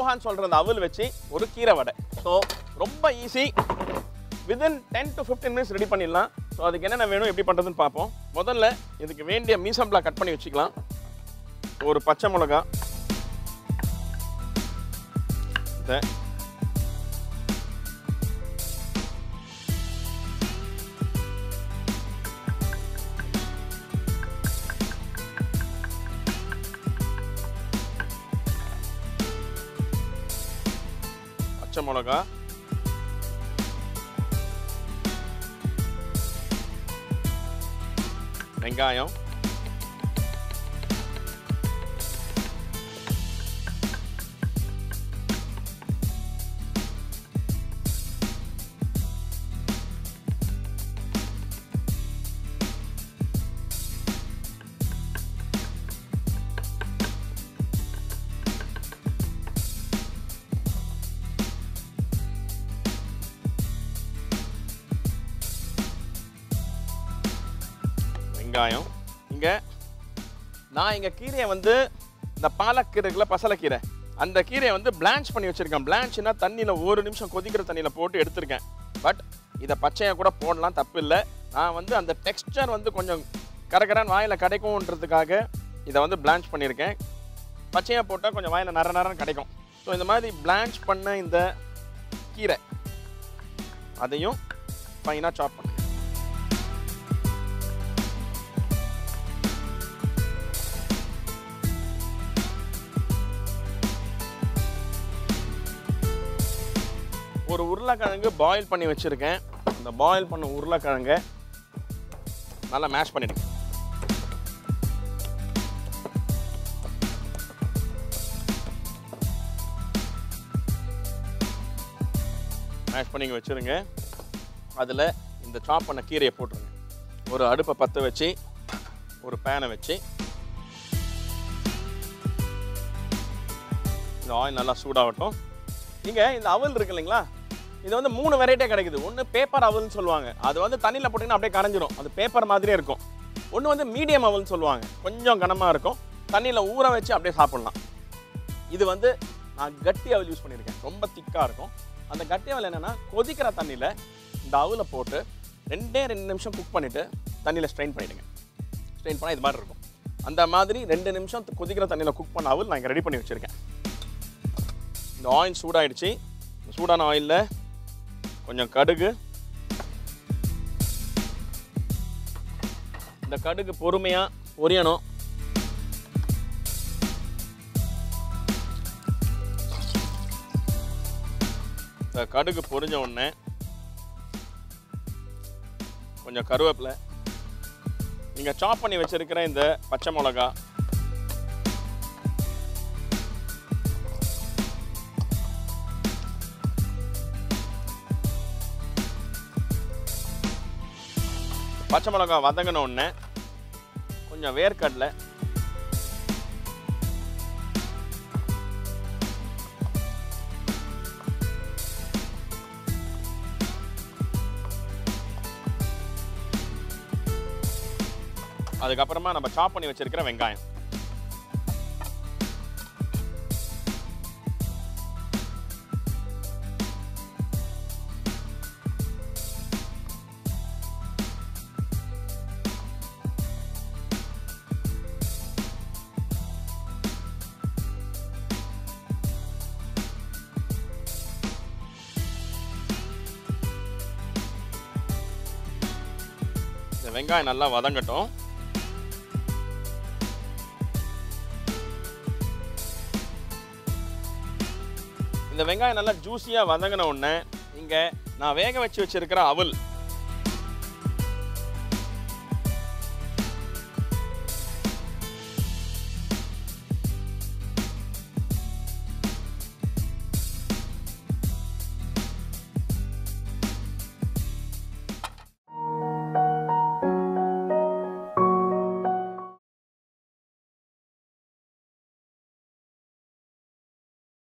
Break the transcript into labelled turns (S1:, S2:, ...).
S1: போகான்னு சொல்கிற அந்த அவல் வச்சு ஒரு கீரை வடை ஸோ ரொம்ப easy within ten to fifteen minutes ready பண்ணிடலாம் ஸோ அதுக்கு என்னென்ன வேணும் எப்படி பண்ணுறதுன்னு பார்ப்போம் முதல்ல இதுக்கு வேண்டிய மீசம்பளா கட் பண்ணி வச்சுக்கலாம் ஒரு பச்சை மிளகா இதை பச்சை மிளகா வெங்காயம் வெங்காயம் இங்கே நான் இங்கே கீரையை வந்து இந்த பாலக்கீரை இருக்குல்ல பசலைக்கீரை அந்த கீரையை வந்து பிளான்ச் பண்ணி வச்சுருக்கேன் பிளான்ச்னா தண்ணியில் ஒரு நிமிஷம் கொதிக்கிற தண்ணியில் போட்டு எடுத்திருக்கேன் பட் இதை பச்சையாக கூட போடலாம் தப்பு இல்லை நான் வந்து அந்த டெக்ஸ்டர் வந்து கொஞ்சம் கரகரான்னு வாயில் கிடைக்கும்ன்றதுக்காக இதை வந்து பிளான்ச் பண்ணியிருக்கேன் பச்சையாக போட்டால் கொஞ்சம் வாயில் நர நரன்னு கிடைக்கும் ஸோ இந்த மாதிரி பிளான்ச் பண்ண இந்த கீரை அதையும் ஃபைனாக சாப் பண்ணேன் ஒரு உருளைக்கிழங்கு பாயில் பண்ணி வச்சுருக்கேன் இந்த பாயில் பண்ண உருளைக்கிழங்கை நல்லா மேஷ் பண்ணிடுங்க மேஷ் பண்ணி இங்க வச்சுருங்க அதில் இந்த சாப் பண்ண கீரையை போட்டுருங்க ஒரு அடுப்பை பற்ற வச்சு ஒரு பேனை வச்சு இந்த ஆயில் நல்லா சூடாகட்டும் இங்கே இந்த அவல் இருக்கு இல்லைங்களா இது வந்து மூணு வெரைட்டியாக கிடைக்குது ஒன்று பேப்பர் அவல்னு சொல்லுவாங்க அது வந்து தண்ணியில் போட்டிங்கன்னா அப்படியே கரைஞ்சிரும் அது பேப்பர் மாதிரியே இருக்கும் ஒன்று வந்து மீடியம் அவல்னு சொல்லுவாங்க கொஞ்சம் கனமாக இருக்கும் தண்ணியில் ஊற வச்சு அப்படியே சாப்பிட்லாம் இது வந்து நான் கட்டி அவல் யூஸ் பண்ணியிருக்கேன் ரொம்ப திக்காக இருக்கும் அந்த கட்டி அவல் என்னென்னா கொதிக்கிற தண்ணியில் இந்த அவலை போட்டு ரெண்டே ரெண்டு நிமிஷம் குக் பண்ணிவிட்டு தண்ணியில் ஸ்ட்ரெயின் பண்ணிவிடுங்க ஸ்ட்ரெயின் பண்ணால் இது மாதிரி இருக்கும் அந்த மாதிரி ரெண்டு நிமிஷம் கொதிக்கிற தண்ணியில் குக் பண்ண அவல் நான் இங்கே ரெடி பண்ணி வச்சுருக்கேன் இந்த ஆயில் சூடாயிடுச்சு இந்த சூடான ஆயிலில் கொஞ்சம் கடுகு இந்த கடுகு பொறுமையாக பொரியணும் இந்த கடுகு பொரிஞ்ச உடனே கொஞ்சம் கருவேப்பிலை நீங்கள் சாப் பண்ணி வச்சிருக்கிற இந்த பச்சை மிளகா பச்சை மிளகா வதங்கின உடனே கொஞ்சம் வேர்க்கடலை அதுக்கப்புறமா நம்ம சாப் பண்ணி வச்சிருக்கிற வெங்காயம் இந்த வெங்காயம் நல்லா வதங்கட்டும் இந்த வெங்காயம் நல்லா ஜூஸியாக வதங்கின உடனே இங்கே நான் வேக வச்சு வச்சிருக்கிற அவல்